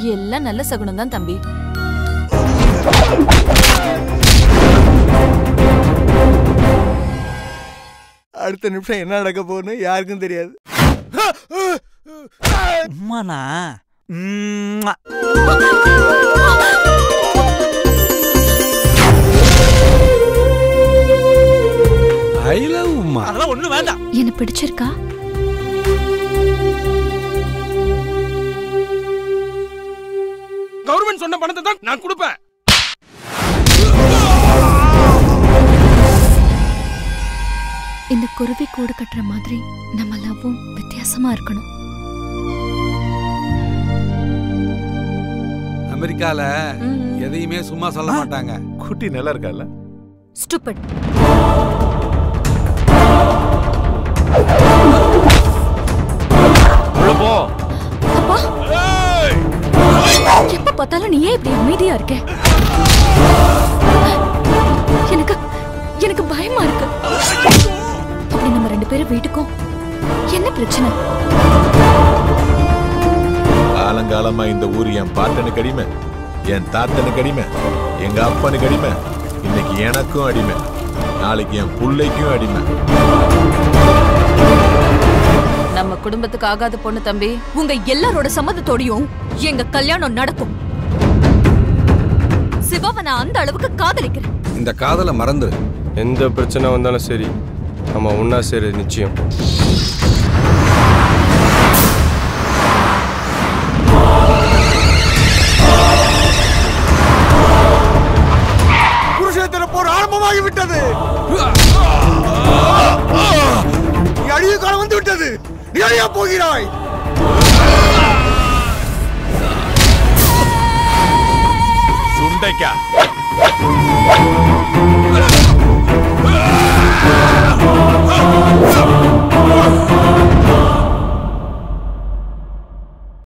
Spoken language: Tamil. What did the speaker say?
எல்லாம் நல்ல சகுனம் தான் தம்பி அடுத்த நிமிஷம் என்ன நடக்க போகுதுன்னு யாருக்கும் தெரியாது உம்மாண்ணா ம்மா. ஐ லவ் உமா அதெல்லாம் ஒண்ணும் வேண்டாம் என்ன பிடிச்சிருக்கா கவர்மெண்ட் சொன்ன பணத்தை தான் நான் கொடுப்பேன் இந்த குருவி கூடு கட்டுற மாதிரி நம்ம லவ்வும் வித்தியாசமா இருக்கணும் அமெரிக்கால எதையுமே சும்மா சொல்ல மாட்டாங்க குட்டி நல்லா இருக்கா ஸ்டூபிட் உள்ள போ அப்பா எப்ப பார்த்தாலும் நீ ஏன் இப்படி அமைதியா இருக்க எனக்கு எனக்கு பயமா இருக்கு அப்படி நம்ம ரெண்டு பேரும் வீட்டுக்கும் என்ன பிரச்சனை காலங்காலமா இந்த ஊர் என் பாட்டனுக்கு அடிமை என் தாத்தனுக்கு அடிமை எங்க அப்பனுக்கு அடிமை இன்னைக்கு எனக்கும் அடிமை நாளைக்கு என் புள்ளைக்கும் அடிமை நம்ம குடும்பத்துக்கு ஆகாத பொண்ணு தம்பி உங்க எல்லாரோட சம்மதத்தோடையும் எங்க கல்யாணம் நடக்கும் சிவாவை நான் அந்த அளவுக்கு காதலிக்கிறேன் இந்த காதலை மறந்து எந்த பிரச்சனை வந்தாலும் சரி நம்ம ஒன்றா சேருது நிச்சயம் குருஷேத்திர போர் ஆரம்பமாகி விட்டது நீ அழிவு காலம் வந்து விட்டது நீ அழியா போகிறாய் சுண்டைக்கா